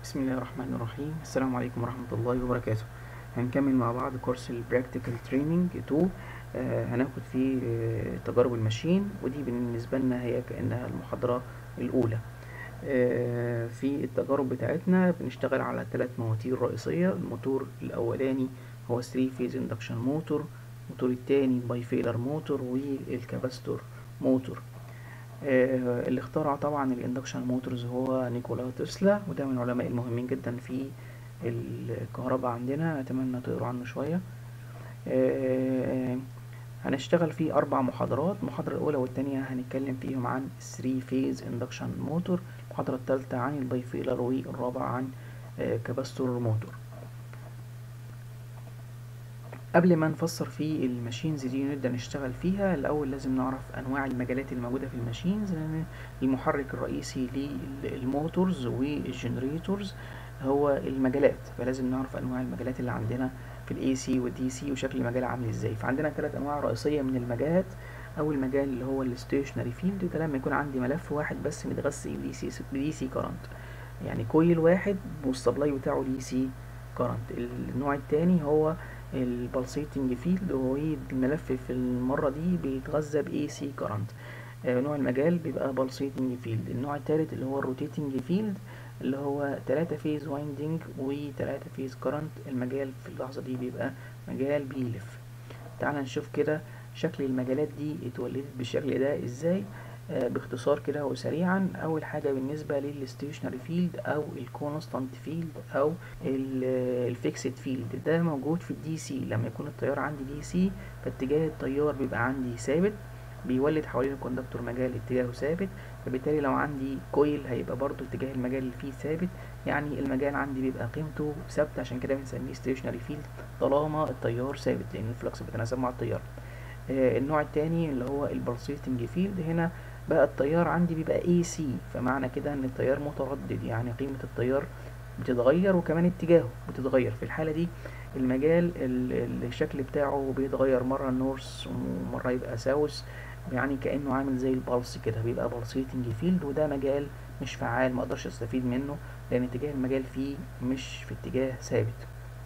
بسم الله الرحمن الرحيم السلام عليكم ورحمة الله وبركاته هنكمل مع بعض كورس البراكتيكال تريننج 2 آه هناخد فيه آه تجارب الماشين ودي بالنسبة لنا هي كأنها المحاضرة الأولى آه في التجارب بتاعتنا بنشتغل على ثلاث مواتير رئيسية الموتور الأولاني هو 3 فيز اندكشن موتور الموتور التاني باي فيلر موتور والكاباستور موتور آه اللي اخترع طبعا الاندكشن موتورز هو نيكولا تسلا وده من العلماء المهمين جدا في الكهرباء عندنا اتمنى تقروا عنه شويه آه هنشتغل فيه اربع محاضرات المحاضره الاولى والثانيه هنتكلم فيهم عن 3 فيز اندكشن موتور المحاضره الثالثه عن الباي فيلر والرابعه عن آه كاباستور موتور قبل ما نفسر في الماشينز دي نبدأ نشتغل فيها الأول لازم نعرف أنواع المجالات الموجودة في الماشينز لأن المحرك الرئيسي للموتورز والجنريتورز هو المجالات فلازم نعرف أنواع المجالات اللي عندنا في الاي سي والدي سي وشكل المجال عامل ازاي فعندنا ثلاث أنواع رئيسية من المجالات أول مجال اللي هو الستيشنري فيلد ده لما يكون عندي ملف واحد بس متغذي دي سي دي سي كرنت يعني كويل واحد والسبلاي بتاعه دي سي كرنت النوع الثاني هو البلسيتنج فيلد وهو الملف في المرة دي بيتغذى باي سي كرنت نوع المجال بيبقى بلسيتنج فيلد النوع الثالث اللي هو الروتيتنج فيلد اللي هو 3 فيز وايندنج و3 فيز كرنت المجال في اللحظة دي بيبقى مجال بيلف تعال نشوف كده شكل المجالات دي اتولدت بالشكل ده ازاي آه باختصار كده وسريعا اول حاجه بالنسبه للستيشنري فيلد او الكونستانت فيلد او الفيكسد فيلد ده موجود في الدي سي لما يكون التيار عندي دي سي فاتجاه التيار بيبقى عندي ثابت بيولد حوالين الكوندكتور مجال اتجاهه ثابت فبالتالي لو عندي كويل هيبقى برضو اتجاه المجال اللي فيه ثابت يعني المجال عندي بيبقى قيمته ثابته عشان كده بنسميه ستيشنري فيلد طالما التيار ثابت لان الفلكس بيتناسب مع التيار آه النوع التاني اللي هو البلسيتنج فيلد هنا بقى التيار عندي بيبقى اي سي فمعنى كده ان التيار متردد يعني قيمة التيار بتتغير وكمان اتجاهه بتتغير في الحالة دي المجال الشكل بتاعه بيتغير مرة نورث ومرة يبقى ساوث يعني كأنه عامل زي البلس كده بيبقى بلسيتنج فيلد وده مجال مش فعال ما اقدرش استفيد منه لان اتجاه المجال فيه مش في اتجاه ثابت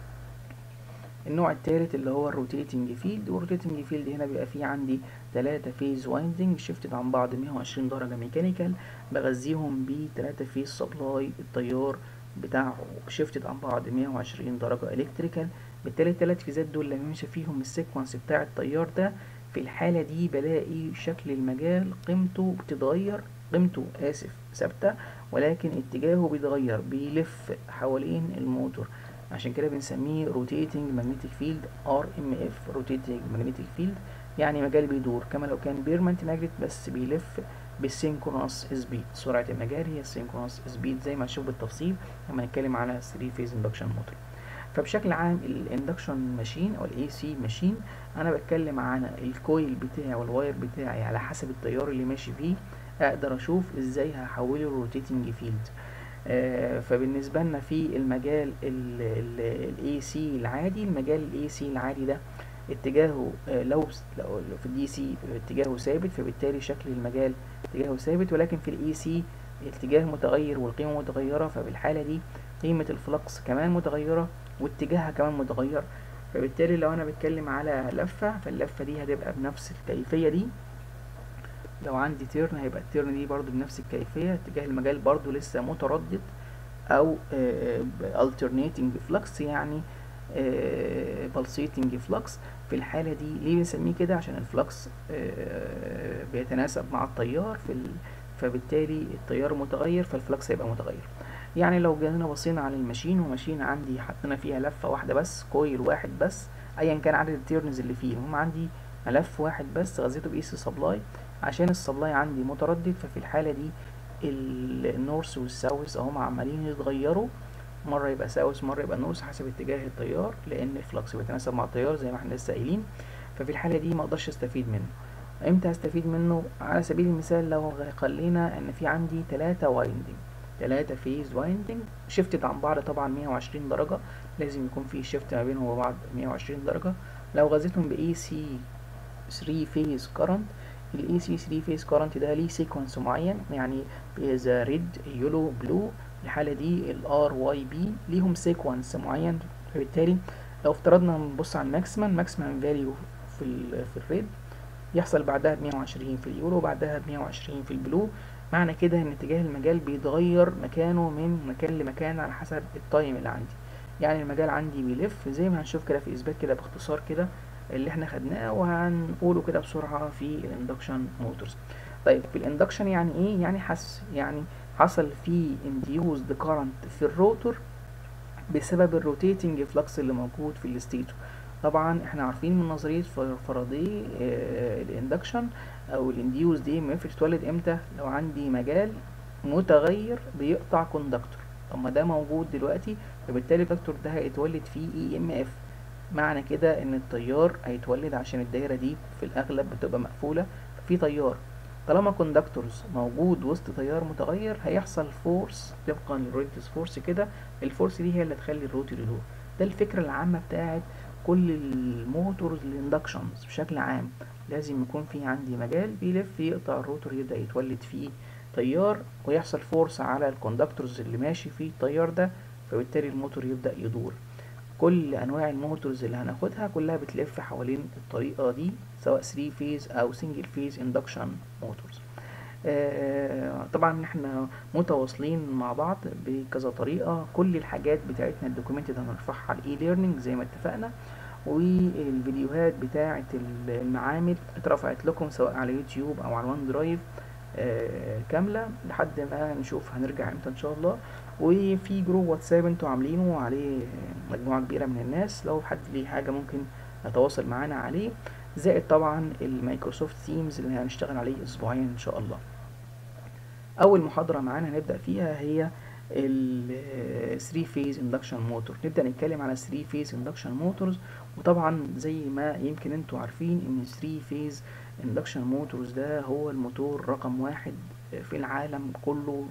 النوع الثالث اللي هو الروتيتنج فيلد والروتيتنج فيلد هنا بيبقى فيه عندي ثلاثة فيز وايندنج شيفتد عن بعض 120 درجة ميكانيكال بغذيهم ب 3 فيز سبلاي التيار بتاعه شيفتد عن بعض 120 درجة الكتريكال بالتالي الثلاث فيزات دول لما ماشي فيهم السيكونس بتاع التيار ده في الحالة دي بلاقي شكل المجال قيمته بتتغير قيمته آسف ثابتة ولكن اتجاهه بيتغير بيلف حوالين الموتور عشان كده بنسميه روتيتنج ماجنتيك فيلد ار ام اف روتيتنج ماجنتيك فيلد يعني مجال بيدور كما لو كان بيرمنت ماجنت بس بيلف بالسينكرونس سبيد سرعه المجال هي السينكرونس سبيد زي ما هنشوف بالتفصيل لما نتكلم على 3 فيز اندكشن موتور فبشكل عام الاندكشن ماشين او الاي سي ماشين انا بتكلم عن الكويل بتاعي والواير بتاعي على حسب التيار اللي ماشي فيه اقدر اشوف ازاي هحوله روتيتنج فيلد آه فبالنسبه لنا في المجال الاي سي العادي المجال الاي سي العادي ده اتجاهه آه لو لو في الدي سي اتجاهه ثابت فبالتالي شكل المجال اتجاهه ثابت ولكن في الاي سي الاتجاه متغير والقيمه متغيره فبالحاله دي قيمه الفلكس كمان متغيره واتجاهها كمان متغير فبالتالي لو انا بتكلم على لفه فاللفه دي هتبقى بنفس الكيفيه دي لو عندي تيرن هيبقى التيرن دي برضو بنفس الكيفية اتجاه المجال برضو لسه متردد او alternating flux يعني pulsating flux في الحالة دي ليه بنسميه كده عشان الفلكس بيتناسب مع التيار في ال... فبالتالي التيار متغير فالفلكس هيبقى متغير يعني لو جينا بصينا على الماشين وماشين عندي حطينا فيها لفة واحدة بس كويل واحد بس ايا كان عدد التيرنز اللي فيه المهم عندي ملف واحد بس غذيته باي سي سبلاي عشان السبلاي عندي متردد ففي الحالة دي النورث والساوث اهم عمالين يتغيروا مرة يبقى ساوث مرة يبقى نورث حسب اتجاه التيار لأن الفلكس بيتناسب مع التيار زي ما احنا لسه قايلين ففي الحالة دي مقدرش استفيد منه امتى هستفيد منه على سبيل المثال لو خلينا ان في عندي تلاتة وايندنج تلاتة فيز وايندنج شيفتد عن بعض طبعا 120 درجة لازم يكون في شيفت ما بينهم وبعض 120 درجة لو غذيتهم ب AC 3 فيز كرنت الاي سي 3 فيز كارنت ده ليه سيكونس معين يعني ذا ريد يلو بلو الحالة دي ال R Y B ليهم سيكونس معين فبالتالي لو افترضنا نبص على الماكسيمم ماكسيمم فاليو في ال في الريد يحصل بعدها ب 120 في اليورو وبعدها ب 120 في البلو معنى كده ان اتجاه المجال بيتغير مكانه من مكان لمكان على حسب التايم اللي عندي يعني المجال عندي بيلف زي ما هنشوف كده في اثبات كده باختصار كده اللي احنا خدناه وهنقوله كده بسرعة في الاندكشن موتورز طيب في الاندكشن يعني ايه يعني حس يعني حصل في induced current في الروتور بسبب الروتيتنج فلكس اللي موجود في الستيتور طبعا احنا عارفين من نظريه فاراداي الاندكشن او الانديوز دي بتتولد امتى لو عندي مجال متغير بيقطع كوندكتور طب ما ده موجود دلوقتي فبالتالي الكوندكتور ده هيتولد فيه اي ام اف معنى كده ان التيار هيتولد عشان الدايره دي في الاغلب بتبقى مقفوله في تيار طالما كوندكتورز موجود وسط تيار متغير هيحصل فورس طبقا للرويتس فورس كده الفورس دي هي اللي تخلي الروتور يدور ده الفكره العامه بتاعت كل الموتورز الاندكشنز بشكل عام لازم يكون في عندي مجال بيلف يقطع الروتور يبدا يتولد فيه تيار ويحصل فورس على الكوندكتورز اللي ماشي فيه التيار ده فبالتالي الموتور يبدا يدور كل انواع الموتورز اللي هناخدها كلها بتلف حوالين الطريقه دي سواء 3 فيز او سنجل فيز اندكشن موتورز آه طبعا احنا متواصلين مع بعض بكذا طريقه كل الحاجات بتاعتنا الدوكيومنتد هنرفعها على الاي ليرنينج زي ما اتفقنا والفيديوهات بتاعه المعامل اترفعت لكم سواء على يوتيوب او على وان درايف آه كامله لحد ما نشوف هنرجع امتى ان شاء الله وفي جروب واتساب انتوا عاملينه عليه مجموعه كبيره من الناس لو حد ليه حاجه ممكن يتواصل معانا عليه زائد طبعا المايكروسوفت ثيمز اللي هنشتغل عليه اسبوعيا ان شاء الله اول محاضره معانا هنبدا فيها هي ال 3 فيز اندكشن موتور نبدا نتكلم على 3 فيز اندكشن موتورز وطبعا زي ما يمكن انتوا عارفين ان 3 فيز اندكشن موتورز ده هو الموتور رقم واحد في العالم كله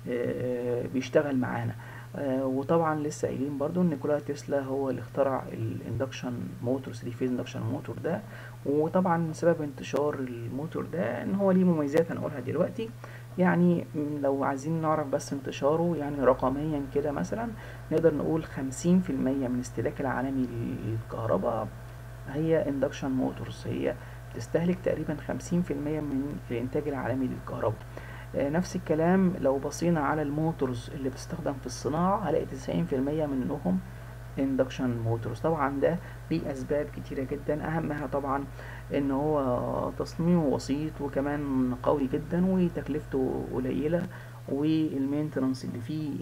بيشتغل معانا وطبعا لسه قايلين برضو ان نيكولا تسلا هو اللي اخترع الاندكشن موتور 3 فيز اندكشن موتور ده وطبعا سبب انتشار الموتور ده ان هو ليه مميزات هنقولها دلوقتي يعني لو عايزين نعرف بس انتشاره يعني رقميا كده مثلا نقدر نقول 50% من استهلاك العالمي للكهرباء هي اندكشن موتورز هي بتستهلك تقريبا 50% من الانتاج العالمي للكهرباء نفس الكلام لو بصينا على الموتورز اللي بتستخدم في الصناعة هلاقي 90% منهم اندكشن موتورز طبعا ده ليه اسباب كتيرة جدا اهمها طبعا ان هو تصميمه بسيط وكمان قوي جدا وتكلفته قليلة والمينتنانس اللي فيه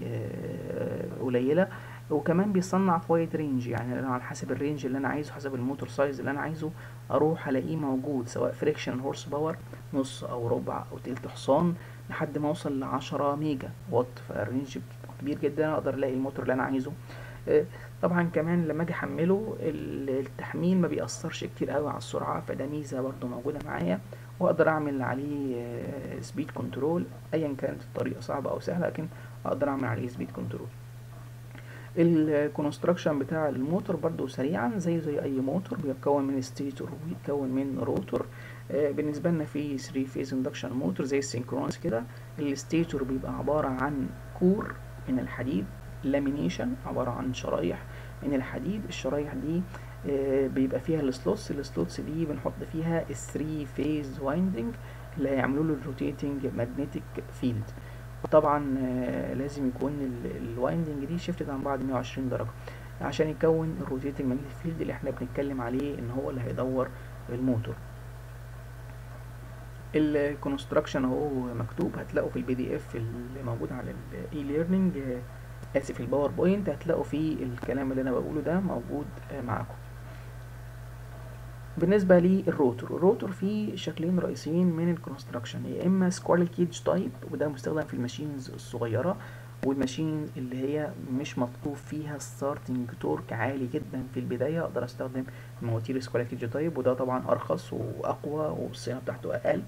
قليلة وكمان بيصنع في وايد رينج يعني على حسب الرينج اللي انا عايزه حسب الموتور سايز اللي انا عايزه اروح الاقيه موجود سواء فريكشن هورس باور نص او ربع او تلت حصان لحد ما اوصل لعشرة ميجا وات فالرينج كبير جدا اقدر الاقي الموتور اللي انا عايزه طبعا كمان لما اجي احمله التحميل ما بيأثرش كتير قوي على السرعة فده ميزة برضو موجودة معايا واقدر اعمل عليه سبيد كنترول ايا كانت الطريقة صعبة او سهلة لكن اقدر اعمل عليه سبيد كنترول الكونستراكشن بتاع الموتور برضو سريعا زي زي اي موتور بيتكون من ستيتور وبيتكون من روتور آه بالنسبة لنا في 3 فيز اندكشن موتور زي السينكرونس كده الستيتور بيبقى عبارة عن كور من الحديد لامينيشن عبارة عن شرايح من الحديد الشرايح دي آه بيبقى فيها السلوتس السلوتس دي بنحط فيها ال 3 فيز وايندنج اللي هيعملوا له الروتيتنج ماجنتيك فيلد طبعا آه لازم يكون الوايندنج دي شيفتد عن بعض 120 درجة عشان يكون الروتيتنج ماجنتيك فيلد اللي احنا بنتكلم عليه ان هو اللي هيدور الموتور الكونستراكشن اهو مكتوب هتلاقوا في البي دي اف اللي موجود على الاي ليرنينج اسف الباوربوينت هتلاقوا فيه الكلام اللي انا بقوله ده موجود معاكم بالنسبه للروتور الروتور فيه شكلين رئيسيين من الكونستراكشن يا اما سكويرل كيج تايب وده مستخدم في الماشينز الصغيره والماشين اللي هي مش مطلوب فيها ستارتنج تورك عالي جدا في البدايه اقدر استخدم مواتير سكويرل كيج تايب وده طبعا ارخص واقوى والصيانه بتاعته اقل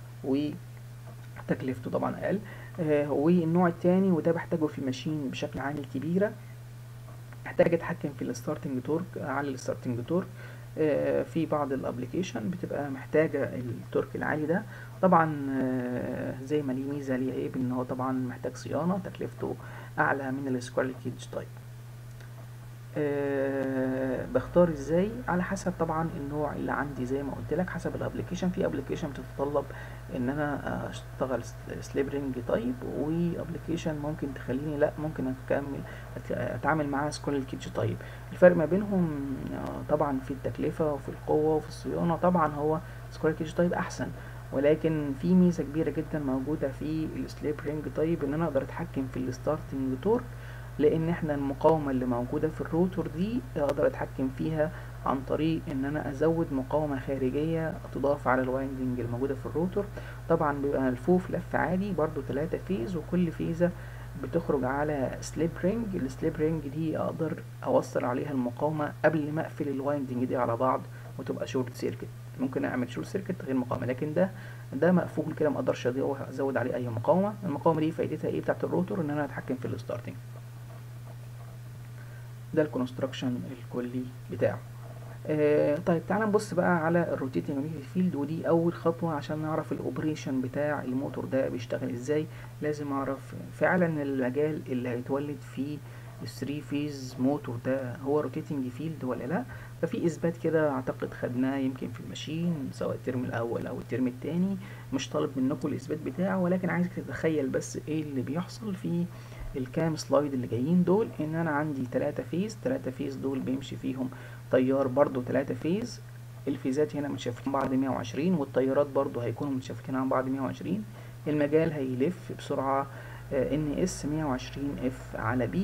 وتكلفته طبعا اقل آه والنوع التاني وده بحتاجه في ماشين بشكل عام كبيره محتاج اتحكم في الستارتنج تورك اعلي الستارتنج تورك آه، في بعض الابليكيشن بتبقى محتاجة التورك العالي ده طبعا آه، زي ما ليه ميزة ليه عيب ان هو طبعا محتاج صيانة تكلفته اعلى من السكوير كيج تايب أه بختار ازاي على حسب طبعا النوع اللي عندي زي ما قلت لك حسب الابلكيشن في ابلكيشن بتتطلب ان انا اشتغل سليب رينج تايب وابلكيشن ممكن تخليني لا ممكن اكمل اتعامل معاها سكول كيتش تايب الفرق ما بينهم طبعا في التكلفة وفي القوة وفي الصيانة طبعا هو سكول كيتش تايب احسن ولكن في ميزة كبيرة جدا موجودة في السليب رينج تايب ان انا اقدر اتحكم في الستارتنج تورك لان احنا المقاومة اللي موجودة في الروتور دي اقدر اتحكم فيها عن طريق ان انا ازود مقاومة خارجية تضاف على الوايندنج الموجودة في الروتور طبعا بيبقى ملفوف لف عادي برضو ثلاثة فيز وكل فيزة بتخرج على سليب رينج السليب رينج دي اقدر اوصل عليها المقاومة قبل ما اقفل الوايندنج دي على بعض وتبقى شورت سيركت ممكن اعمل شورت سيركت غير مقاومة لكن ده ده مقفول كده ما اقدرش ازود عليه اي مقاومة المقاومة دي فايدتها ايه بتاعت الروتور ان انا اتحكم في الستارتنج ده الكونستراكشن الكلي بتاعه آه طيب تعالى نبص بقى على الروتيتنج ماجنتيك فيلد ودي اول خطوه عشان نعرف الاوبريشن بتاع الموتور ده بيشتغل ازاي لازم اعرف فعلا المجال اللي هيتولد فيه الثري فيز موتور ده هو روتيتنج فيلد ولا لا ففي اثبات كده اعتقد خدناه يمكن في الماشين سواء الترم الاول او الترم الثاني مش طالب منكم الاثبات بتاعه ولكن عايزك تتخيل بس ايه اللي بيحصل في الكام سلايد اللي جايين دول ان انا عندي تلاتة فيز تلاتة فيز دول بيمشي فيهم تيار برضو تلاتة فيز الفيزات هنا متشابكين بعض 120 والتيارات برضو هيكونوا متشابكين عن بعض 120 المجال هيلف بسرعة ان اس 120 اف على بي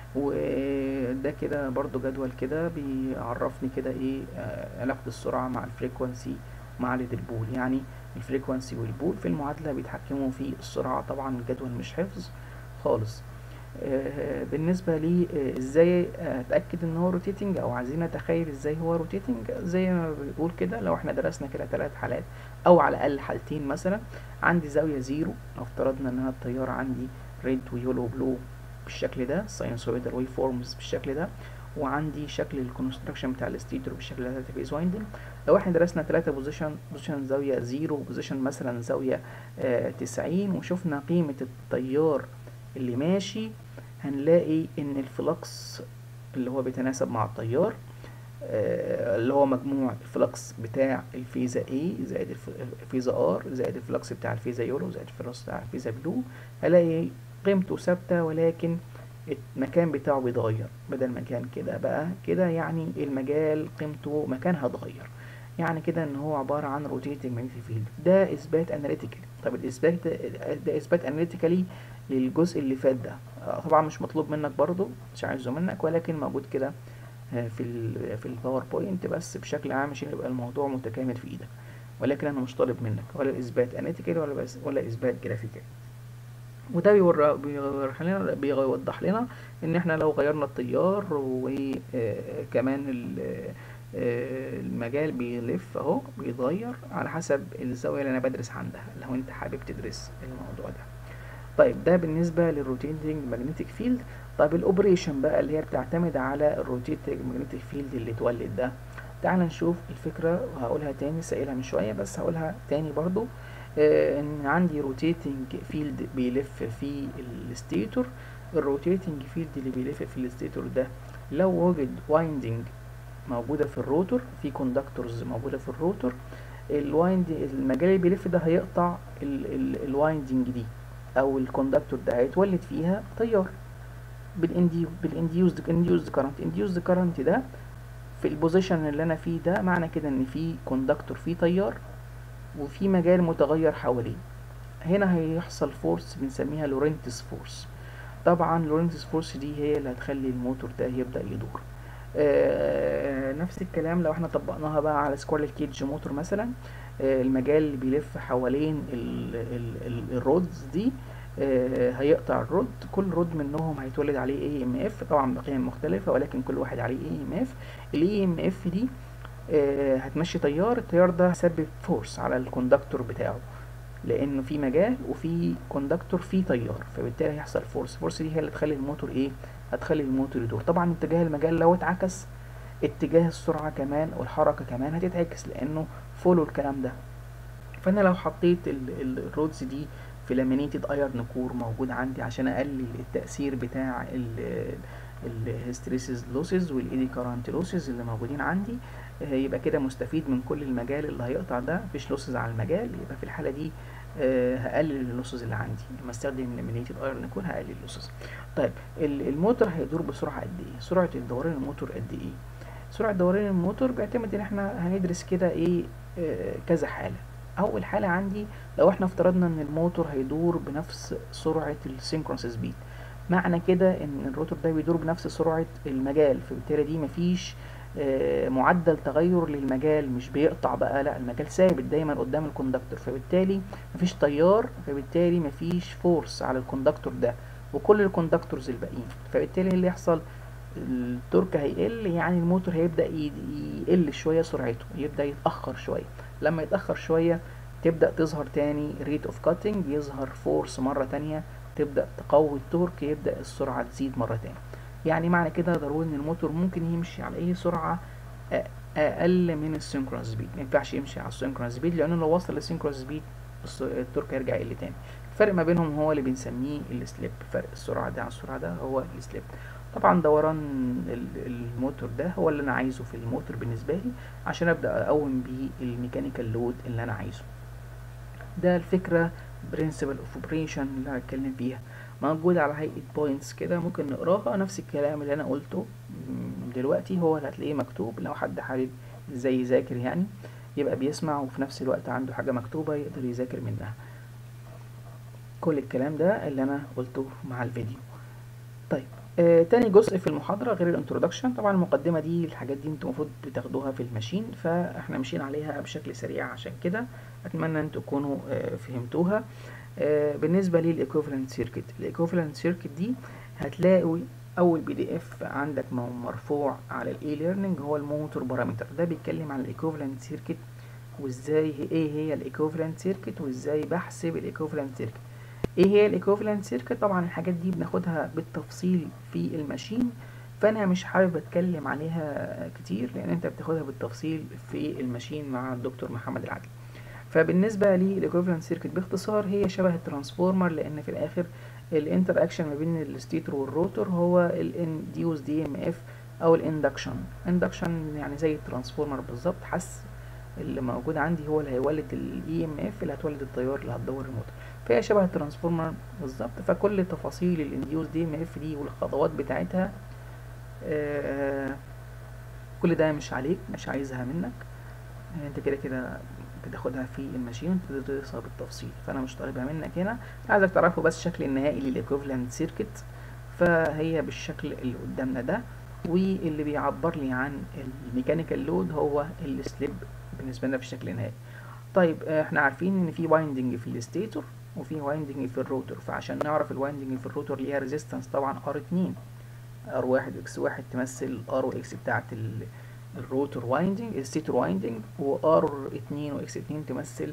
وده كده برضو جدول كده بيعرفني كده ايه علاقة السرعة مع الفريكوانسي مع البول يعني الفريكوانسي والبول في المعادلة بيتحكموا في السرعة طبعا الجدول مش حفظ خالص آه بالنسبة لي آه ازاي اتأكد ان هو روتيتنج او عايزين نتخيل ازاي هو روتيتنج زي ما بنقول كده لو احنا درسنا كده ثلاث حالات او على الاقل حالتين مثلا عندي زاوية زيرو لو افترضنا ان انا التيار عندي ريد ويولو وبلو بالشكل ده ساينسويدال ويف فورمز بالشكل ده وعندي شكل الكونستراكشن بتاع الستيتور بالشكل ده ثلاثة فيز وايندنج لو احنا درسنا ثلاثة بوزيشن بوزيشن زاوية زيرو بوزيشن مثلا زاوية آه تسعين وشفنا قيمة التيار اللي ماشي هنلاقي ان الفلكس اللي هو بيتناسب مع التيار آه اللي هو مجموع الفلكس بتاع الفيزا A زائد الفيزا R زائد الفلكس بتاع الفيزا يورو زائد الفلكس بتاع الفيزا بلو هلاقي قيمته ثابتة ولكن المكان بتاعه بيتغير بدل ما كان كده بقى كده يعني المجال قيمته مكانها اتغير يعني كده ان هو عبارة عن روتيتنج ماجنتيك فيلد ده اثبات اناليتيكالي طب الاثبات ده اثبات اناليتيكالي للجزء اللي فات ده طبعا مش مطلوب منك برضو مش عايزه منك ولكن موجود كده في ال في الباوربوينت بس بشكل عام عشان يبقى الموضوع متكامل في ايدك ولكن انا مش طالب منك ولا اثبات اناليتيكالي ولا بس ولا اثبات جرافيكالي وده بيوضح لنا بيوضح لنا ان احنا لو غيرنا التيار وكمان المجال بيلف اهو بيتغير على حسب الزاويه اللي انا بدرس عندها لو انت حابب تدرس الموضوع ده طيب ده بالنسبه للروتيتنج ماجنتيك فيلد طيب الاوبريشن بقى اللي هي بتعتمد على الروتيتنج ماجنتيك فيلد اللي اتولد ده تعال نشوف الفكره وهقولها تاني سائلها من شويه بس هقولها تاني برضو آه ان عندي روتيتنج فيلد بيلف في الستيتور الروتيتنج فيلد اللي بيلف في الستيتور ده لو وجد وايندنج موجوده في الروتور في كوندكتورز موجوده في الروتور الوايند المجال اللي بيلف ده هيقطع الوايندنج دي او الكوندكتور ده هيتولد فيها تيار بالانديوزد انديوزد كارنت انديوزد كارنت ده في البوزيشن اللي انا فيه ده معنى كده ان في كوندكتور فيه تيار وفي مجال متغير حواليه هنا هيحصل فورس بنسميها لورنتس فورس طبعا لورنتس فورس دي هي اللي هتخلي الموتور ده يبدا يدور آه نفس الكلام لو احنا طبقناها بقى على سكوير كيج موتور مثلا آه المجال اللي بيلف حوالين ال ال ال الرودز دي آه هيقطع الرود كل رود منهم هيتولد عليه اي ام اف طبعا بقيم مختلفه ولكن كل واحد عليه اي ام اف الاي ام اف دي هتمشي تيار التيار ده هيسبب فورس على الكوندكتور بتاعه لانه في مجال وفي كوندكتور فيه تيار فبالتالي هيحصل فورس الفورس دي هي اللي تخلي الموتور ايه هتخلي الموتور يدور طبعا اتجاه المجال لو اتعكس اتجاه السرعة كمان والحركة كمان هتتعكس لانه فولو الكلام ده فانا لو حطيت الرودز دي في لامينيتد ايرن كور موجود عندي عشان اقلل التأثير بتاع الهستريسيس لوسز والايدي كارنت لوسز اللي موجودين عندي يبقى كده مستفيد من كل المجال اللي هيقطع ده مفيش لوسز على المجال يبقى في الحالة دي أه هقلل اللوسز اللي عندي لما استخدم لامينيتد ايرن كور هقلل اللوسز طيب الموتور هيدور بسرعة قد ايه سرعة الدوران الموتور قد ايه سرعة دوران الموتور بيعتمد ان احنا هندرس كده ايه أه كذا حالة اول حالة عندي لو احنا افترضنا ان الموتور هيدور بنفس سرعة السينكرونس سبيد معنى كده ان الروتور ده بيدور بنفس سرعة المجال فبالتالي دي مفيش آه معدل تغير للمجال مش بيقطع بقى لا المجال ثابت دايما قدام الكوندكتور فبالتالي مفيش تيار فبالتالي مفيش فورس على الكوندكتور ده وكل الكوندكتورز الباقيين فبالتالي اللي يحصل التورك هيقل يعني الموتور هيبدأ يقل شوية سرعته يبدأ يتأخر شوية لما يتأخر شوية تبدأ تظهر تاني ريت اوف كاتنج يظهر فورس مرة تانية تبدأ تقوي التورك يبدأ السرعة تزيد مرة تانية يعني معنى كده ضروري ان الموتور ممكن يمشي على اي سرعة اقل من السينكرونس سبيد ما ينفعش يمشي على السينكرونس سبيد لانه لو وصل للسينكرونس سبيد التورك هيرجع يقل تاني الفرق ما بينهم هو اللي بنسميه السليب فرق السرعة ده عن السرعة ده هو السليب طبعا دوران الموتور ده هو اللي انا عايزه في الموتور بالنسبة لي عشان ابدأ اقوم بيه الميكانيكال لود اللي انا عايزه ده الفكرة برنسبل اوف اوبريشن اللي هتكلم فيها موجودة على هيئة بوينتس كده ممكن نقراها نفس الكلام اللي انا قلته دلوقتي هو اللي هتلاقيه مكتوب لو حد حابب ازاي يذاكر يعني يبقى بيسمع وفي نفس الوقت عنده حاجة مكتوبة يقدر يذاكر منها كل الكلام ده اللي انا قلته مع الفيديو طيب آه تاني جزء في المحاضرة غير الانترودكشن طبعا المقدمة دي الحاجات دي انتوا المفروض بتاخدوها في الماشين فاحنا ماشيين عليها بشكل سريع عشان كده اتمنى ان تكونوا آه فهمتوها آه بالنسبة للايكوفالنت سيركت الايكوفالنت سيركت دي هتلاقوا اول بي دي اف عندك مرفوع على الاي ليرنينج هو الموتور بارامتر ده بيتكلم عن الايكوفالنت سيركت وازاي ايه هي الايكوفالنت سيركت وازاي بحسب الايكوفالنت سيركت ايه هي الايكوفالنت سيركت طبعا الحاجات دي بناخدها بالتفصيل في الماشين فانا مش حابب اتكلم عليها كتير لان انت بتاخدها بالتفصيل في الماشين مع الدكتور محمد العدل فبالنسبه للايكوفالنت سيركت باختصار هي شبه الترانسفورمر لان في الاخر الانتر اكشن ما بين الستيتور والروتور هو الانديوز دي ام اف او الاندكشن اندكشن يعني زي الترانسفورمر بالظبط حس اللي موجود عندي هو اللي هيولد الاي ام اف اللي هتولد التيار اللي هتدور الموتور فهي شبه الترانسفورمر بالظبط فكل تفاصيل الانديوز دي ام اف دي والخطوات بتاعتها آه كل ده مش عليك مش عايزها منك انت كده كده بتاخدها في الماشين تدرسها بالتفصيل فانا مش طالبها منك هنا عايزك تعرفوا بس الشكل النهائي للايكوفالنت سيركت فهي بالشكل اللي قدامنا ده واللي بيعبر لي عن الميكانيكال لود هو السليب بالنسبه لنا في الشكل النهائي طيب احنا عارفين ان في وايندنج في الستيتور وفي وايندنج في الروتور فعشان نعرف الوايندنج في الروتور ليها ريزيستنس طبعا ار 2 ار 1 اكس 1 تمثل ار واكس بتاعت الروتور وايندنج الستيتور وايندنج وار 2 واكس 2 تمثل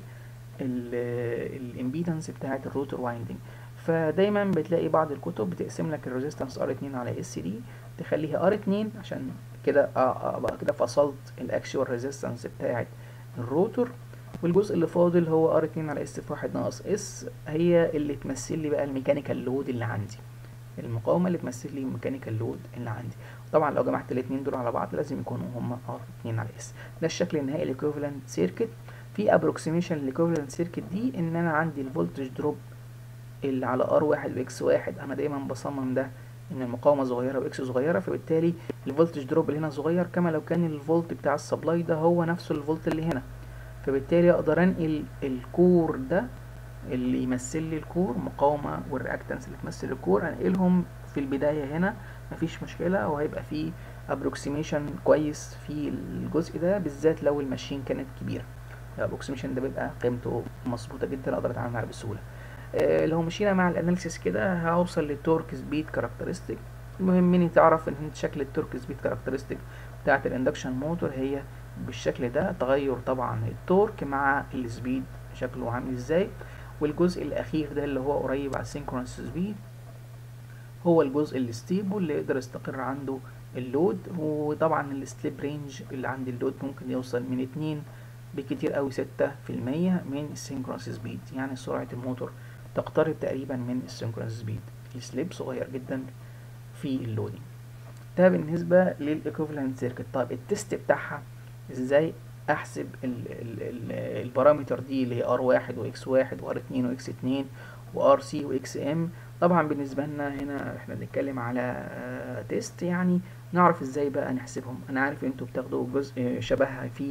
الامبيدنس بتاعت الروتور وايندنج فدايما بتلاقي بعض الكتب بتقسم لك الريزيستنس ار 2 على اس دي تخليها ار 2 عشان كده ابقى كده فصلت الاكشوال ريزيستنس بتاعت الروتور والجزء اللي فاضل هو ار 2 على اس في 1 ناقص اس هي اللي تمثل لي بقى الميكانيكال لود اللي عندي المقاومه اللي تمثل لي الميكانيكال لود اللي عندي طبعا لو جمعت الاثنين دول على بعض لازم يكونوا هما ار 2 على اس ده الشكل النهائي الايكوفالنت سيركت في ابروكسيميشن للايكوفالنت سيركت دي ان انا عندي الفولتج دروب اللي على ار 1 واكس 1 انا دايما بصمم ده ان المقاومه صغيره واكس صغيره فبالتالي الفولتج دروب اللي هنا صغير كما لو كان الفولت بتاع السبلاي ده هو نفسه الفولت اللي هنا فبالتالي اقدر انقل الكور ده اللي يمثل لي الكور مقاومه والرياكتنس اللي تمثل الكور انقلهم في البدايه هنا مفيش مشكله وهيبقى في ابروكسيميشن كويس في الجزء ده بالذات لو الماشين كانت كبيره الابروكسيميشن ده بيبقى قيمته مظبوطه جدا اقدر اتعامل معاه بسهوله آه لو مشينا مع الاناليسيس كده هوصل للتورك سبيد كاركترستيك المهم اني تعرف ان شكل التورك سبيد كاركترستيك بتاعت الاندكشن موتور هي بالشكل ده تغير طبعا التورك مع السبيد شكله عامل ازاي والجزء الاخير ده اللي هو قريب على السينكرونس سبيد هو الجزء الستيبل اللي يقدر يستقر عنده اللود وطبعا السليب رينج اللي عند اللود ممكن يوصل من اتنين بكتير قوي ستة في المية من السينكرونس سبيد يعني سرعة الموتور تقترب تقريبا من السينكرونس سبيد السليب صغير جدا في اللودنج ده بالنسبة للإيكوفالنت سيركت طيب التست بتاعها ازاي احسب ال ال ال البارامتر دي اللي هي ار واحد واكس واحد وار اتنين واكس اتنين وار سي واكس ام طبعا بالنسبة لنا هنا احنا بنتكلم على تيست يعني نعرف ازاي بقى نحسبهم انا عارف انتوا بتاخدوا جزء شبهها في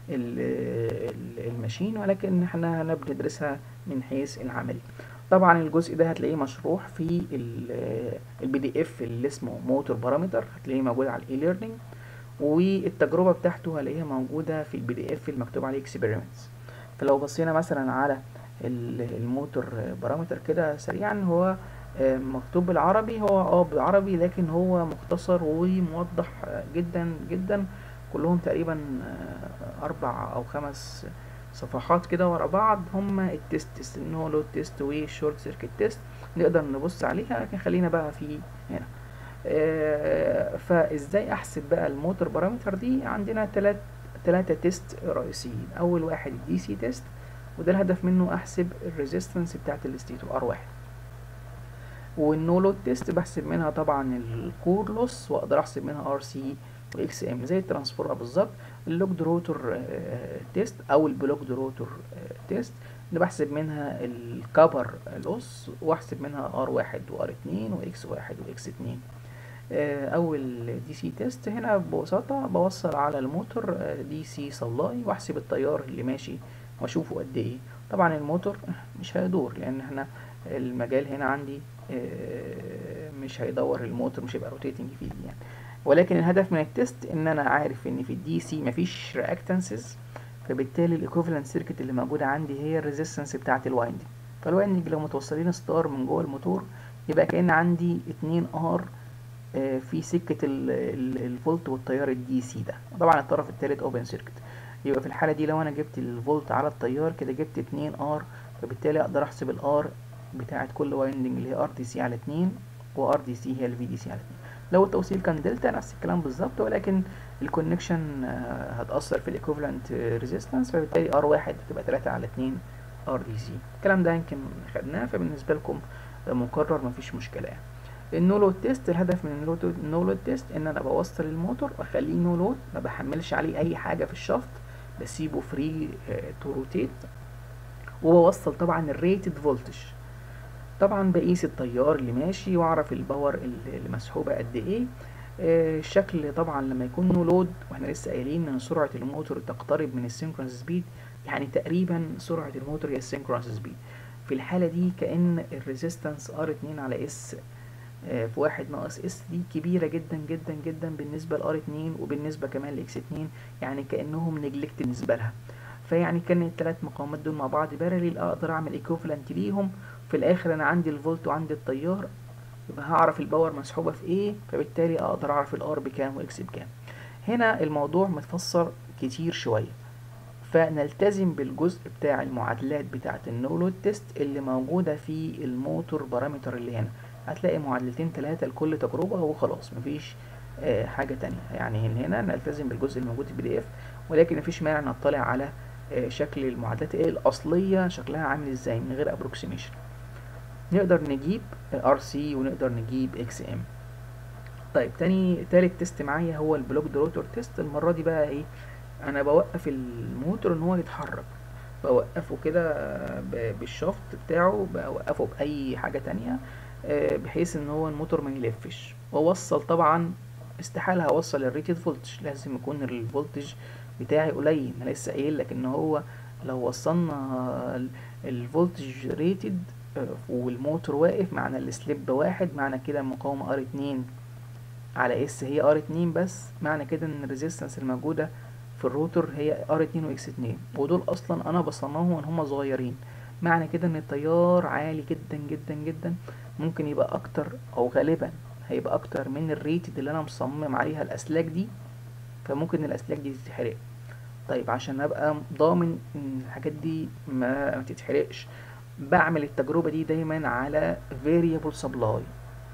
الماشين ولكن احنا بندرسها من حيث العملي طبعا الجزء ده هتلاقيه مشروح في البي دي اف اللي اسمه موتور بارامتر هتلاقيه موجود على الاي ليرنينج والتجربه بتاعته هلاقيها موجوده في البي دي اف المكتوب عليه اكسبيرمنتس فلو بصينا مثلا على الموتور بارامتر كده سريعا هو مكتوب بالعربي هو اه بالعربي لكن هو مختصر وموضح جدا جدا كلهم تقريبا اربع او خمس صفحات كده ورا بعض هما التست النو لود تيست والشورت سيركت تيست نقدر نبص عليها لكن خلينا بقى في هنا آه فازاي احسب بقى الموتور بارامتر دي عندنا تلات تلاتة تيست رئيسيين اول واحد الدي سي تيست وده الهدف منه احسب الريزيستنس بتاعت الستيتور ار واحد والنو لود تيست بحسب منها طبعا الكور لوس واقدر احسب منها ار سي واكس ام زي الترانسفورمر بالظبط اللوكد روتور تيست او البلوكد روتور تيست اللي بحسب منها الكبر لوس واحسب منها ار واحد وار اتنين واكس واحد واكس اتنين او الدي سي تيست هنا ببساطة بوصل على الموتور دي سي سبلاي واحسب التيار اللي ماشي واشوفه قد ايه طبعا الموتور مش هيدور لان احنا المجال هنا عندي مش هيدور الموتور مش هيبقى روتيتنج فيه يعني ولكن الهدف من التست ان انا عارف ان في الدي سي مفيش رياكتنسز فبالتالي الايكوفالنت سيركت اللي موجوده عندي هي الريزيستنس بتاعه الوايندنج فالوايندنج لو متوصلين ستار من جوه الموتور يبقى كان عندي 2 ار في سكه الفولت والتيار الدي سي ده طبعا الطرف الثالث اوبن سيركت يبقى في الحاله دي لو انا جبت الفولت على التيار كده جبت 2 ار فبالتالي اقدر احسب الار بتاعه كل وايندنج اللي هي ار دي سي على 2 وار دي سي هي الفي دي سي على 2 لو التوصيل كان دلتا نفس الكلام بالظبط ولكن الكونكشن هتأثر في الايكوفالنت ريزيستنس فبالتالي ار واحد هتبقى 3 على 2 ار دي سي الكلام ده يمكن خدناه فبالنسبه لكم مكرر مفيش مشكله يعني النو لود تيست الهدف من النو لود تيست ان انا بوصل الموتور واخليه نو لود ما بحملش عليه اي حاجه في الشفط بسيبه فري تو روتيت وبوصل طبعا الريتد فولتج طبعا بقيس التيار اللي ماشي واعرف الباور اللي مسحوبه قد ايه آه الشكل طبعا لما يكون نو لود واحنا لسه قايلين ان سرعه الموتور تقترب من السينكرونس سبيد يعني تقريبا سرعه الموتور هي السينكرونس سبيد في الحاله دي كان الريزيستنس ار 2 على اس آه في واحد ناقص اس دي كبيره جدا جدا جدا بالنسبه لار 2 وبالنسبه كمان لاكس 2 يعني كانهم نجلكت بالنسبه لها فيعني كان الثلاث مقاومات دول مع بعض بارلل اقدر اعمل ايكوفالنت ليهم في الاخر انا عندي الفولت وعندي التيار يبقى هعرف الباور مسحوبه في ايه فبالتالي اقدر اعرف الار بكام واكس بكام هنا الموضوع متفسر كتير شويه فنلتزم بالجزء بتاع المعادلات بتاعه النو لود تيست اللي موجوده في الموتور بارامتر اللي هنا هتلاقي معادلتين ثلاثه لكل تجربه وخلاص مفيش آه حاجه تانية يعني هنا نلتزم بالجزء الموجود في البي دي اف ولكن مفيش مانع نطلع على آه شكل المعادلات ايه الاصليه شكلها عامل ازاي من غير ابروكسيميشن نقدر نجيب ار سي ونقدر نجيب اكس ام طيب تاني تالت تيست معايا هو البلوك روتور تيست المره دي بقى ايه انا بوقف الموتور ان هو يتحرك بوقفه كده بالشفط بتاعه بوقفه باي حاجه تانية بحيث ان هو الموتور ما يلفش واوصل طبعا استحاله هوصل الريتد فولتج لازم يكون الفولتج بتاعي قليل انا لسه قايل لك ان هو لو وصلنا الفولتج ريتد والموتور واقف معنى السليب واحد معنى كده المقاومة ار اتنين على اس هي ار اتنين بس معنى كده ان الريزيستنس الموجودة في الروتور هي ار اتنين واكس اتنين ودول اصلا انا بصنعهم وان هما صغيرين معنى كده ان التيار عالي جدا جدا جدا ممكن يبقى اكتر او غالبا هيبقى اكتر من الريتد اللي انا مصمم عليها الاسلاك دي فممكن الاسلاك دي تتحرق طيب عشان ابقى ضامن ان الحاجات دي ما, ما تتحرقش بعمل التجربة دي دايما على variable supply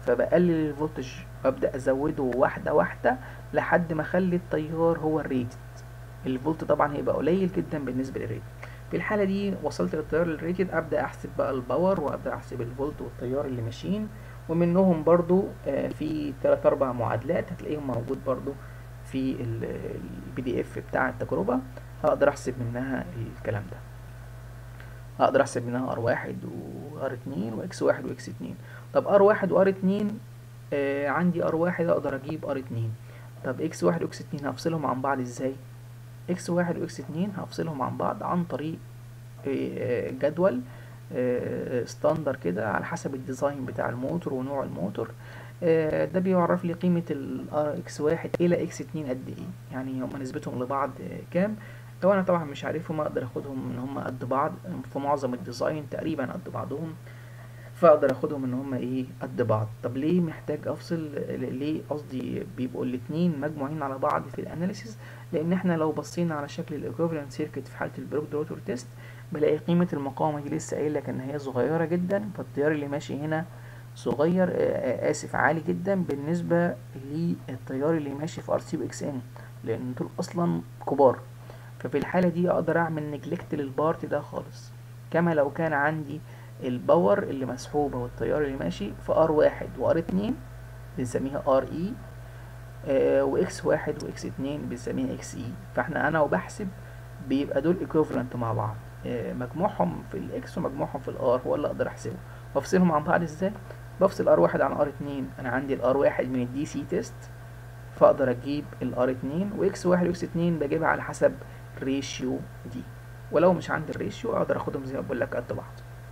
فبقلل الفولتج وابدا ازوده واحده واحده لحد ما اخلي التيار هو الريتد الفولت طبعا هيبقى قليل جدا بالنسبه للريتد في الحاله دي وصلت للتيار الريتد ابدا احسب بقى الباور وابدا احسب الفولت والتيار اللي ماشيين ومنهم برضو آه، في 3 4 معادلات هتلاقيهم موجود برضو في البي دي اف بتاع التجربه هقدر احسب منها الكلام ده اقدر احسب منها ار واحد وار اتنين واكس واحد واكس اتنين طب ار واحد وار اتنين آه عندي ار واحد اقدر اجيب ار اتنين طب اكس واحد واكس اتنين هفصلهم عن بعض ازاي اكس واحد واكس اتنين هفصلهم عن بعض عن طريق آه جدول آه ستاندر كده على حسب الديزاين بتاع الموتور ونوع الموتور آه ده بيعرف لي قيمة ال اكس واحد الى اكس اتنين قد ايه يعني هما نسبتهم لبعض آه كام لو انا طبعا مش عارفهم اقدر اخدهم ان هم قد بعض في معظم الديزاين تقريبا قد بعضهم فاقدر اخدهم ان هم ايه قد بعض طب ليه محتاج افصل ليه قصدي بيبقوا الاتنين مجموعين على بعض في الاناليسيز لان احنا لو بصينا على شكل الايكوفالنت سيركت في حاله البروك روتور تيست بلاقي قيمه المقاومه دي لسه قايل لك ان هي صغيره جدا فالتيار اللي ماشي هنا صغير آه اسف عالي جدا بالنسبه للتيار اللي ماشي في ار سي واكس ان لان دول اصلا كبار ففي الحالة دي اقدر اعمل نجلكت للبارت ده خالص كما لو كان عندي الباور اللي مسحوبة والتيار اللي ماشي في ار واحد وار اتنين بنسميها ار اي آه واكس واحد واكس اتنين بنسميها اكس اي فاحنا انا وبحسب بيبقى دول ايكوفالنت مع بعض آه مجموعهم في الاكس ومجموعهم في الار هو اللي اقدر احسبه بفصلهم عن بعض ازاي بفصل ار واحد عن ار اتنين انا عندي الار واحد من الدي سي تيست فاقدر اجيب الار اتنين واكس واحد واكس اتنين بجيبها على حسب الريشيو دي ولو مش عندي الريشيو اقدر اخدهم زي ما بقول لك قد بعض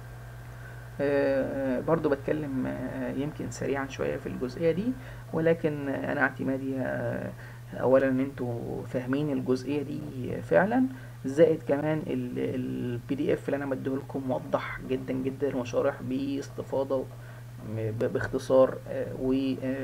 آه برضو بتكلم آه يمكن سريعا شوية في الجزئية دي ولكن انا اعتمادي آه اولا ان انتوا فاهمين الجزئية دي فعلا زائد كمان البي دي اف اللي انا مديه لكم موضح جدا جدا وشارح باستفاضة باختصار و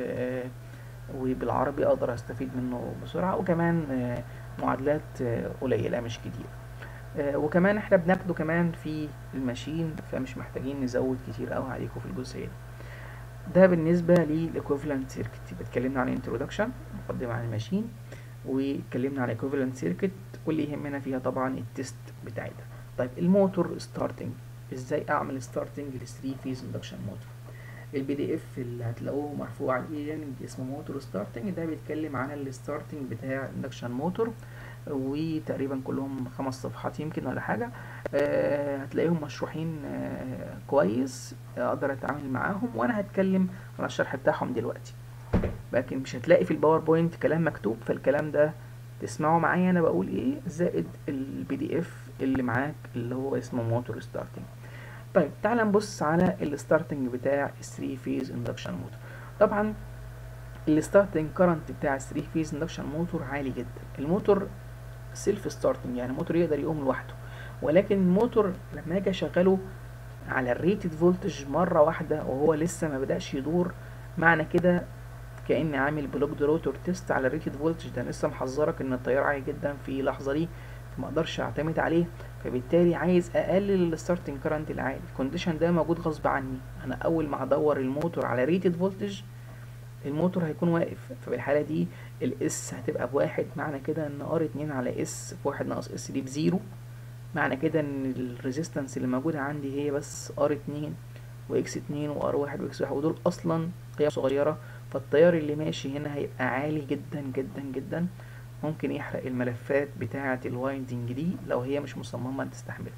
وبالعربي اقدر استفيد منه بسرعة وكمان معادلات قليلة مش كتير وكمان احنا بناخده كمان في الماشين فمش محتاجين نزود كتير قوي عليكم في الجزئية دي ده بالنسبة للايكوفالنت سيركت اتكلمنا عن انترودكشن مقدمة عن الماشين واتكلمنا عن ايكوفالنت سيركت واللي يهمنا فيها طبعا التست بتاعتها طيب الموتور ستارتنج ازاي اعمل ستارتنج ل 3 فيز اندكشن موتور البي دي اف اللي هتلاقوه مرفوع على الاي ليرنينج اسمه موتور ستارتنج ده بيتكلم عن الستارتنج بتاع اندكشن موتور وتقريبا كلهم خمس صفحات يمكن ولا حاجه آه هتلاقيهم مشروحين آه كويس اقدر اتعامل معاهم وانا هتكلم على الشرح بتاعهم دلوقتي لكن مش هتلاقي في الباوربوينت كلام مكتوب فالكلام ده تسمعوا معايا انا بقول ايه زائد البي دي اف اللي معاك اللي هو اسمه موتور ستارتنج طيب تعال نبص على الستارتنج بتاع 3 فيز اندكشن موتور طبعا الستارتنج كرنت بتاع 3 فيز اندكشن موتور عالي جدا الموتور سيلف ستارتنج يعني الموتور يقدر يقوم لوحده ولكن الموتور لما اجي اشغله على الريتد فولتج مره واحده وهو لسه ما بداش يدور معنى كده كاني عامل بلوك روتور تيست على الريتد فولتج ده لسه محذرك ان التيار عالي جدا في اللحظه دي فما اقدرش اعتمد عليه فبالتالي عايز اقلل الستارتنج كرنت العالي الكونديشن ده موجود غصب عني انا اول ما هدور الموتور على ريتد فولتج الموتور هيكون واقف فبالحاله دي الاس هتبقى بواحد معنى كده ان ار اتنين على اس بواحد ناقص اس دي بزيرو معنى كده ان الريزيستنس اللي موجوده عندي هي بس ار اتنين واكس اتنين وار واحد واكس واحد ودول اصلا قيم صغيره فالتيار اللي ماشي هنا هيبقى عالي جدا جدا جدا ممكن يحرق الملفات بتاعة الوايندنج دي لو هي مش مصممة تستحملها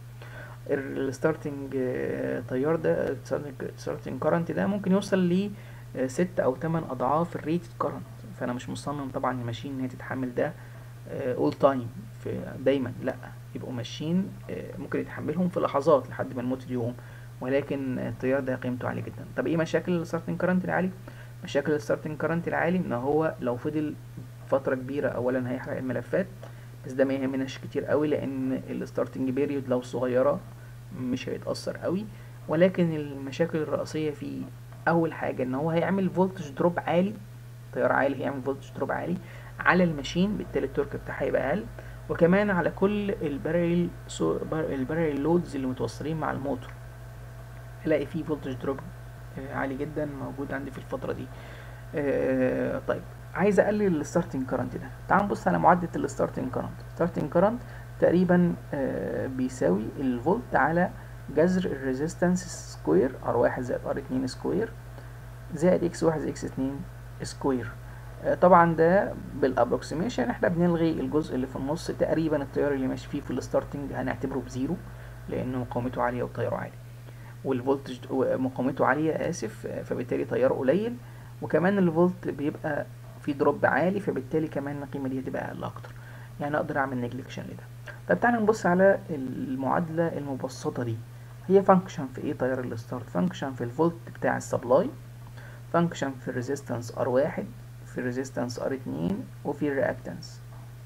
الستارتنج تيار ده الستارتنج كارنت ده ممكن يوصل ل ست او تمن اضعاف الريتد كارنت فانا مش مصمم طبعا الماشين ان هي تتحمل ده اول تايم دايما لا يبقوا ماشيين ممكن يتحملهم في لحظات لحد ما الموتور يقوم ولكن التيار ده قيمته عالية جدا طب ايه مشاكل الستارتنج كارنت العالي مشاكل الستارتنج كارنت العالي ان هو لو فضل فتره كبيره اولا هيحرق الملفات بس ده ما يهمناش كتير قوي لان الستارتنج بيريود لو صغيره مش هيتاثر قوي ولكن المشاكل الرئيسيه فيه اول حاجه ان هو هيعمل فولتج دروب عالي تيار عالي هيعمل فولتج دروب عالي على الماشين بالتالي التورك بتاعها هيبقى اقل وكمان على كل الباريل سو الباريل لودز اللي متوصلين مع الموتور هلاقي فيه فولتج دروب آه، عالي جدا موجود عندي في الفتره دي آه، طيب عايز اقلل الستارتنج كرنت ده تعال نبص على معادله الستارتنج كرنت الستارتنج كرنت تقريبا آه، بيساوي الفولت على جذر الريزيستنس سكوير ار واحد زائد ار اتنين سكوير زائد اكس واحد زائد اكس اتنين سكوير آه، طبعا ده بالابروكسيميشن احنا بنلغي الجزء اللي في النص تقريبا التيار اللي ماشي فيه في الستارتنج هنعتبره بزيرو لان مقاومته عاليه وتياره عالي والفولتج مقاومته عاليه اسف آه، فبالتالي تياره قليل وكمان الفولت بيبقى في دروب عالي فبالتالي كمان القيمه دي هتبقى اقل اكتر يعني اقدر اعمل نيجليكشن لده طب تعالى نبص على المعادله المبسطه دي هي فانكشن في ايه تيار الستارت فانكشن في الفولت بتاع السبلاي فانكشن في الريزيستنس ار واحد في الريزيستنس ار اتنين وفي الرياكتنس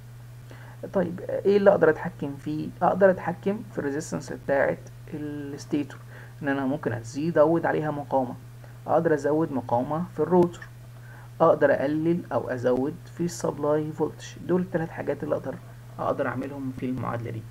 طيب ايه اللي اقدر اتحكم فيه اقدر اتحكم في الريزيستنس بتاعه الستيتور ان انا ممكن ازيد ازود عليها مقاومه اقدر ازود مقاومه في الروتور اقدر اقلل او ازود في السبلاي فولتج دول الثلاث حاجات اللي اقدر اقدر اعملهم في المعادله دي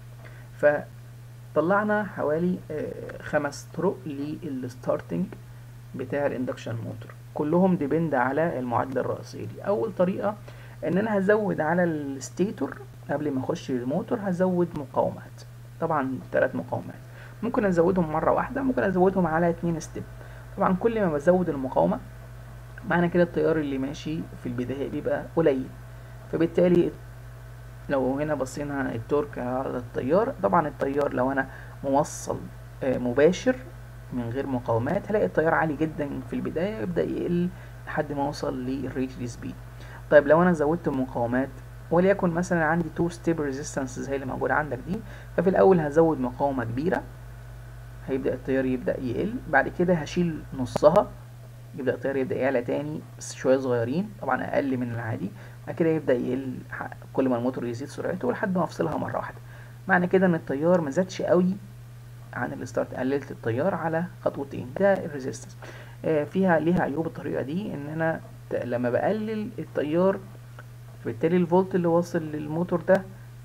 فطلعنا حوالي آه، خمس طرق للستارتنج بتاع الاندكشن موتور كلهم ديبند على المعادله الرئيسيه دي اول طريقه ان انا هزود على الستيتور قبل ما اخش الموتور هزود مقاومات طبعا ثلاث مقاومات ممكن ازودهم مره واحده ممكن ازودهم على اتنين ستيب طبعا كل ما بزود المقاومه معنى كده التيار اللي ماشي في البدايه بيبقى قليل فبالتالي لو هنا بصينا التورك على التيار طبعا التيار لو انا موصل آه، مباشر من غير مقاومات هلاقي التيار عالي جدا في البدايه يبدا يقل لحد ما اوصل للريتد سبيد طيب لو انا زودت مقاومات وليكن مثلا عندي تو ستيب ريزيستنس زي اللي موجوده عندك دي ففي الاول هزود مقاومه كبيره هيبدا التيار يبدا يقل بعد كده هشيل نصها يبدا التيار يبدا يعلى تاني بس شويه صغيرين طبعا اقل من العادي بعد كده يبدا يقل ح- كل ما الموتور يزيد سرعته لحد ما افصلها مره واحده معنى كده ان التيار ما زادش قوي عن الستارت قللت التيار على خطوتين ده الريزيستنس آه، فيها ليها عيوب الطريقه دي ان انا ت- لما بقلل التيار فبالتالي الفولت اللي واصل للموتور ده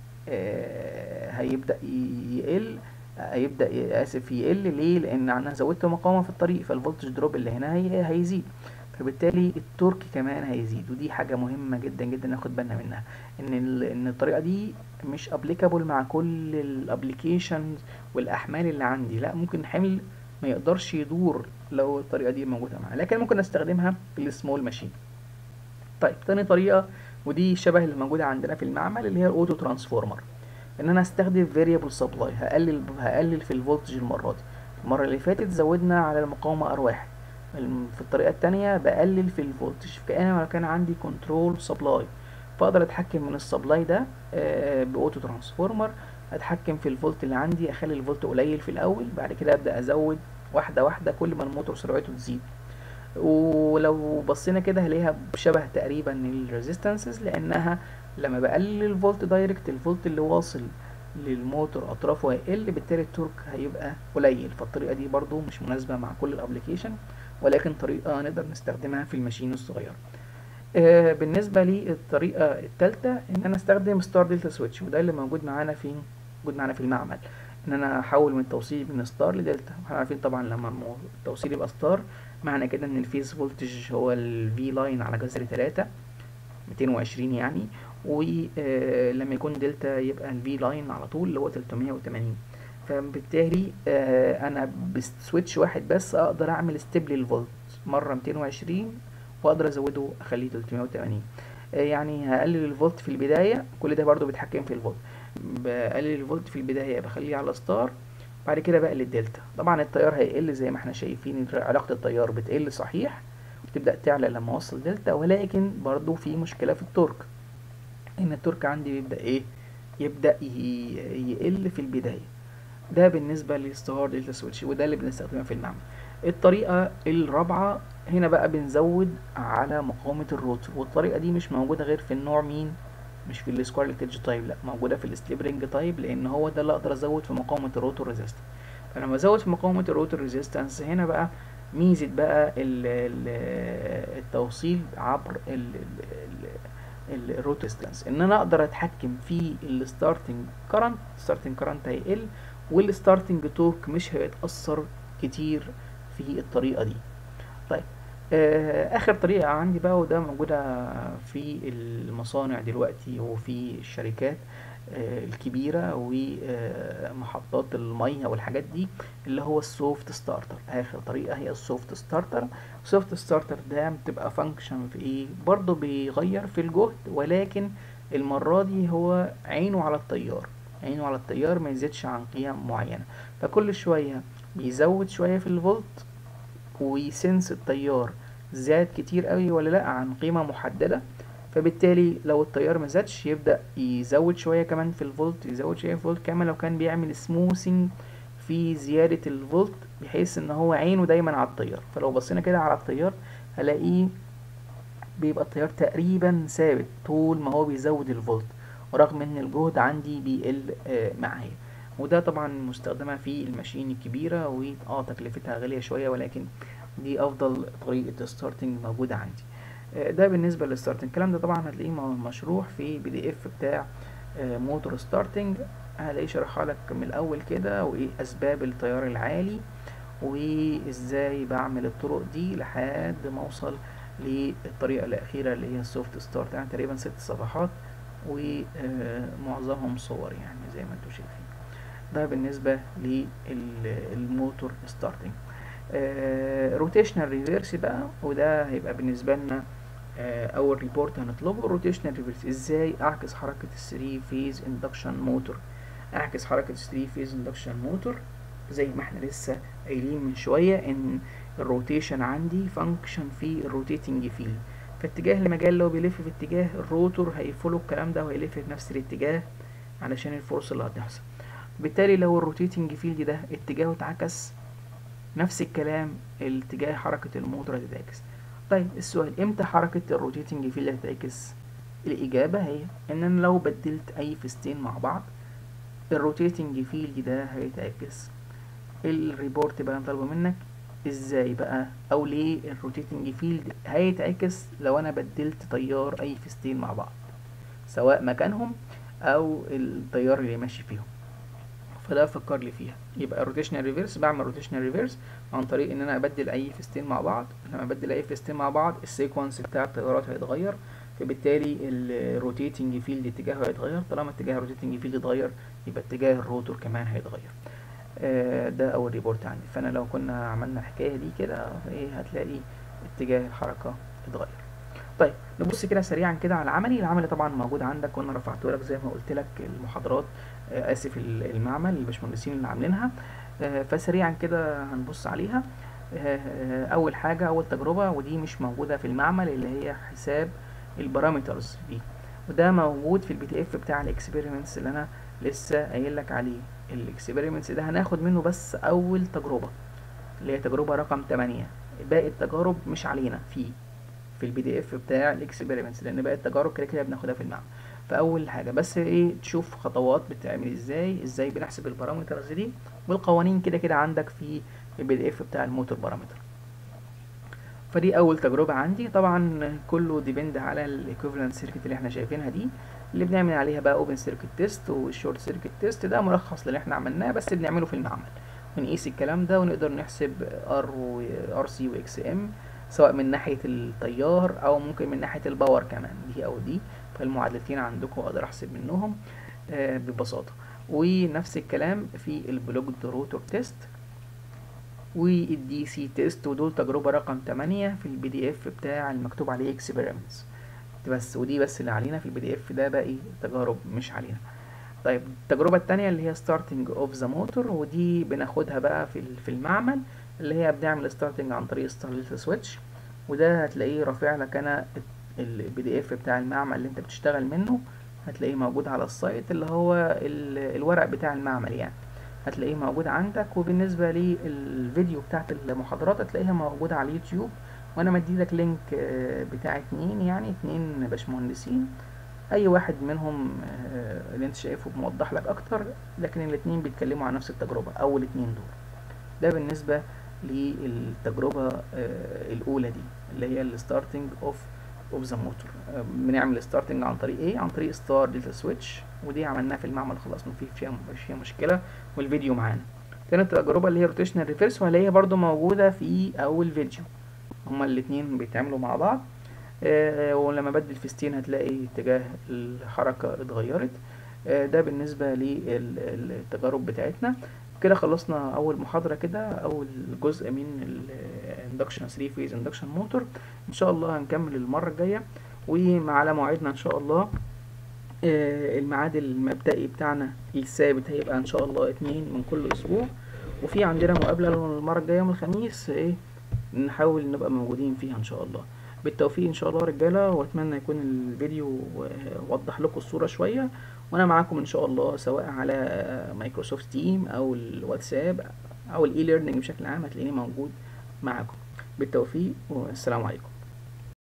آه، هيبدا ي- يقل هيبدا ي- اسف يقل ليه لان انا زودت مقاومه في الطريق فالفولتج دروب اللي هنا هي هيزيد فبالتالي التورك كمان هيزيد ودي حاجه مهمه جدا جدا ناخد بالنا منها ان ال- ان الطريقه دي مش ابليكابل مع كل الابليكيشنز والاحمال اللي عندي لا ممكن حمل ما يقدرش يدور لو الطريقه دي موجوده معاه لكن ممكن استخدمها في السمول ماشين طيب تاني طريقه ودي شبه اللي موجوده عندنا في المعمل اللي هي الاوتو ترانسفورمر ان انا استخدم فاريبل سبلاي هقلل هقلل في الفولتج المره دي المره اللي فاتت زودنا على المقاومه ار واحد الم- في الطريقه التانية بقلل في الفولتج كأن كان عندي كنترول سبلاي فاقدر اتحكم من السبلاي ده آه، باوتو ترانسفورمر اتحكم في الفولت اللي عندي اخلي الفولت قليل في الاول بعد كده ابدا ازود واحده واحده كل ما الموتور سرعته تزيد ولو بصينا كده هنلاقيها شبه تقريبا الريزيستنسز لانها لما بقلل الفولت دايركت الفولت اللي واصل للموتور اطرافه هيقل بالتالي التورك هيبقى قليل فالطريقه دي برضو مش مناسبه مع كل الابليكيشن ولكن طريقه نقدر نستخدمها في الماشين الصغيره آه، بالنسبه للطريقه الثالثه ان انا استخدم ستار دلتا سويتش وده اللي موجود معانا في موجود معانا في المعمل ان انا احول من توصيل من ستار لدلتا احنا عارفين طبعا لما المو- التوصيل يبقى ستار معنى كده ان الفيز فولتج هو الفي لاين على جذر 3 220 يعني ولما يكون دلتا يبقى الفي لاين على طول اللي هو 380 فبالتالي آه، انا بسويتش واحد بس اقدر اعمل ستيب للفولت مره 220 واقدر ازوده اخليه 380 آه، يعني هقلل الفولت في البدايه كل ده برضو بيتحكم في الفولت بقلل الفولت في البدايه بخليه على ستار بعد كده بقلل الدلتا طبعا التيار هيقل زي ما احنا شايفين علاقه التيار بتقل صحيح وتبدا تعلى لما اوصل دلتا ولكن برضو في مشكله في التورك ان التورك عندي بيبدا ايه يبدا ي- يقل في البدايه ده بالنسبه للستار دلتا سويتش وده اللي بنستخدمه في المعمل الطريقه الرابعه هنا بقى بنزود على مقاومه الروتور والطريقه دي مش موجوده غير في النوع مين مش في السكوير ليتج تايب لا موجوده في السليب رينج تايب لان هو ده اللي اقدر ازود في مقاومه الروتور ريزيستنس فلما ازود في مقاومه الروتور ريزيستنس هنا بقى ميزه بقى ال ال التوصيل عبر الروت ريزيستنس ان انا اقدر اتحكم في الستارتنج كرنت الستارتنج كرنت هيقل والستارتنج تورك مش هيتاثر كتير في الطريقه دي طيب آه، اخر طريقة عندي بقى وده موجودة في المصانع دلوقتي وفي الشركات آه، الكبيرة ومحطات المية والحاجات دي اللي هو السوفت ستارتر اخر طريقة هي السوفت ستارتر السوفت ستارتر ده بتبقى فانكشن في ايه برضه بيغير في الجهد ولكن المرة دي هو عينه على التيار عينه على التيار ما يزيدش عن قيم معينة فكل شوية بيزود شوية في الفولت ويسنس التيار زاد كتير قوي ولا لا عن قيمة محددة فبالتالي لو التيار ما زادش يبدأ يزود شوية كمان في الفولت يزود شوية في الفولت كمان لو كان بيعمل سموثنج في زيادة الفولت بحيث ان هو عينه دايما على التيار فلو بصينا كده على التيار هلاقيه بيبقى التيار تقريبا ثابت طول ما هو بيزود الفولت ورغم ان الجهد عندي بيقل آه، معايا وده طبعا مستخدمة في الماشين الكبيرة واه تكلفتها غالية شوية ولكن دي افضل طريقة ستارتنج موجودة عندي آه، ده بالنسبة للستارتنج الكلام ده طبعا هتلاقيه م- مشروح في بي دي اف بتاع آه، موتور ستارتنج هلاقيه شرحها لك من الاول كده وايه اسباب التيار العالي وازاي بعمل الطرق دي لحد ما اوصل للطريقة الأخيرة اللي هي السوفت ستارت يعني تقريبا ست صفحات ومعظمهم صور يعني زي ما انتم شايفين ده بالنسبة للموتور ستارتنج روتيشنال ريفيرس بقى وده هيبقى بالنسبة لنا آه، اول ريبورت هنطلبه الروتيشنال ريفيرس ازاي اعكس حركة الثري فيز اندكشن موتور اعكس حركة الثري فيز اندكشن موتور زي ما احنا لسه قايلين من شوية ان الروتيشن عندي فانكشن في الروتيتنج فيلد فاتجاه المجال اللي هو بيلف في اتجاه الروتور هيفولو الكلام ده وهيلف في نفس الاتجاه علشان الفورس اللي هتحصل بالتالي لو الروتيتنج فيلد ده اتجاهه اتعكس نفس الكلام الاتجاه حركة الموتور هتتعكس طيب السؤال امتى حركة الروتيتنج فيلد هتتعكس الإجابة هي إن أنا لو بدلت أي فيستين مع بعض الروتيتنج فيلد ده هيتعكس الريبورت بقى طالبه منك ازاي بقى او ليه الروتيتنج فيلد هيتعكس لو انا بدلت تيار اي فيستين مع بعض سواء مكانهم او التيار اللي ماشي فيهم فده فكر لي فيها يبقى روتيشنال ريفيرس بعمل روتيشنال ريفيرس عن طريق ان انا ابدل اي فيستين مع بعض لما ابدل اي فيستين مع بعض السيكونس بتاع التيارات هيتغير فبالتالي الروتيتنج فيلد اتجاهه هيتغير طالما اتجاه الروتيتنج فيلد اتغير يبقى اتجاه الروتور كمان هيتغير آه، ده اول ريبورت عندي فانا لو كنا عملنا الحكايه دي كده ايه هتلاقي اتجاه الحركه اتغير طيب نبص كده سريعا كده على العملي العملي طبعا موجود عندك وانا رفعته لك زي ما قلت لك المحاضرات آه، اسف ال- المعمل الباشمهندسين اللي عاملينها آه، فسريعا كده هنبص عليها آه، آه، اول حاجه اول تجربه ودي مش موجوده في المعمل اللي هي حساب البارامترز دي وده موجود في البي دي اف بتاع الاكسبيرمنتس اللي انا لسه قايل لك عليه الاكسبيرمنتس ده هناخد منه بس اول تجربه اللي هي تجربه رقم 8 باقي التجارب مش علينا فيه في البي دي اف بتاع الاكسبيرمنتس لان باقي التجارب كده كده بناخدها في المعمل فاول حاجه بس ايه تشوف خطوات بتعمل ازاي ازاي بنحسب البارامترز دي والقوانين كده كده عندك في البي دي اف بتاع الموتور بارامتر فدي اول تجربه عندي طبعا كله ديبند على الايكوفالنت سيركت اللي احنا شايفينها دي اللي بنعمل عليها بقى اوبن سيركت تيست والشورت سيركت تيست ده ملخص للي احنا عملناه بس بنعمله في المعمل ونقيس الكلام ده ونقدر نحسب ار وار سي واكس ام سواء من ناحيه التيار او ممكن من ناحيه الباور كمان دي او دي فالمعادلتين عندكم اقدر احسب منهم آه، ببساطه ونفس الكلام في البلوجد روتور تيست والدي سي تيست ودول تجربة رقم 8 في البي دي اف بتاع المكتوب عليه اكسبيرمنتس بس ودي بس اللي علينا في البي دي اف ده باقي تجارب مش علينا طيب التجربة التانية اللي هي ستارتنج اوف ذا موتور ودي بناخدها بقى في ال- في المعمل اللي هي بنعمل ستارتنج عن طريق ستارليت سويتش وده هتلاقيه رافع لك انا البي دي اف بتاع المعمل اللي انت بتشتغل منه هتلاقيه موجود على السايت اللي هو ال- الورق بتاع المعمل يعني هتلاقيه موجود عندك وبالنسبة للفيديو بتاعت المحاضرات هتلاقيها موجودة على اليوتيوب وانا مديلك لينك آه، بتاع اتنين يعني اتنين باشمهندسين اي واحد منهم آه، اللي انت شايفه موضح لك اكتر لكن الاتنين بيتكلموا عن نفس التجربة او الاتنين دول ده بالنسبة للتجربة آه، الاولى دي اللي هي الستارتنج اوف اوف ذا موتور بنعمل ستارتنج عن طريق ايه عن طريق ستار ديتا سويتش ودي عملناها في المعمل خلاص مفيش فيها مفيش فيها مشكلة والفيديو معانا تاني التجربة اللي هي روتيشنال ريفيرس وهلاقيها برضو موجودة في أول فيديو هما الاتنين بيتعاملوا مع بعض آه، ولما بدل فيستين هتلاقي اتجاه الحركة اتغيرت آه، ده بالنسبة للتجارب بتاعتنا كده خلصنا أول محاضرة كده أول جزء من الاندكشن 3 فيز اندكشن موتور إن شاء الله هنكمل المرة الجاية وعلى موعدنا إن شاء الله آه، الميعاد المبدئي بتاعنا الثابت هيبقى إن شاء الله اتنين من كل أسبوع وفي عندنا مقابلة المرة الجاية يوم الخميس إيه نحاول نبقى موجودين فيها إن شاء الله بالتوفيق ان شاء الله رجاله واتمنى يكون الفيديو وضح لكم الصوره شويه وانا معاكم ان شاء الله سواء على مايكروسوفت تيم او الواتساب او الاي ليرنينج بشكل عام هتلاقيني موجود معاكم بالتوفيق والسلام عليكم